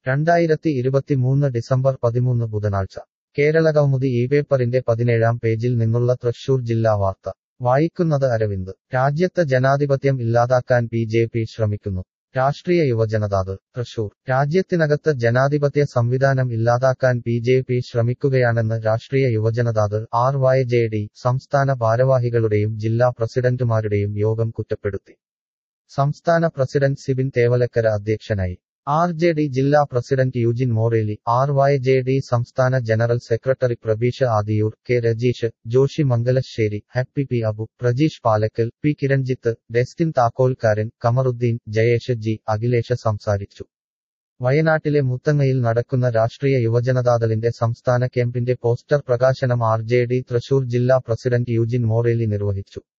രണ്ടായിരത്തി ഇരുപത്തിമൂന്ന് ഡിസംബർ പതിമൂന്ന് ബുധനാഴ്ച കേരളകൗമുദി ഈ പേപ്പറിന്റെ പതിനേഴാം പേജിൽ നിന്നുള്ള തൃശൂർ ജില്ലാ വാർത്ത വായിക്കുന്നത് അരവിന്ദ് രാജ്യത്ത് ജനാധിപത്യം ഇല്ലാതാക്കാൻ ബി ജെ പി ശ്രമിക്കുന്നു രാഷ്ട്രീയ യുവജനതാത് തൃശൂർ രാജ്യത്തിനകത്ത് ജനാധിപത്യ സംവിധാനം ഇല്ലാതാക്കാൻ ബി ജെ പി ശ്രമിക്കുകയാണെന്ന് രാഷ്ട്രീയ യുവജനതാത് ആർ വൈ ജെ ഡി സംസ്ഥാന ഭാരവാഹികളുടെയും ജില്ലാ പ്രസിഡന്റുമാരുടെയും യോഗം കുറ്റപ്പെടുത്തി സംസ്ഥാന പ്രസിഡന്റ് സിബിൻ തേവലക്കര അധ്യക്ഷനായി ആർ ജെ ഡി ജില്ലാ president Eugene Moreli R Y J D സംസ്ഥാന general secretary Prabeesh Adiyoor K Rajeesh Joshy Mangalassery Happy P Abu Prajeesh Palakkal P Kiranjith Destin Thakkolkkaran Kamaruddin Jayesh G Akhilesh സംസാരിച്ചു വയനാട്ടിലെ മുത്തങ്ങയിൽ നടക്കുന്ന രാഷ്ട്രീയ യുവജനതാദളിന്റെ സംസ്ഥാന ക്യാമ്പിന്റെ പോസ്റ്റർ പ്രകാശനം ആർ ജെ ഡി തൃശൂർ ജില്ലാ പ്രസിഡന്റ് യൂജിൻ മോറേലി നിർവഹിച്ചു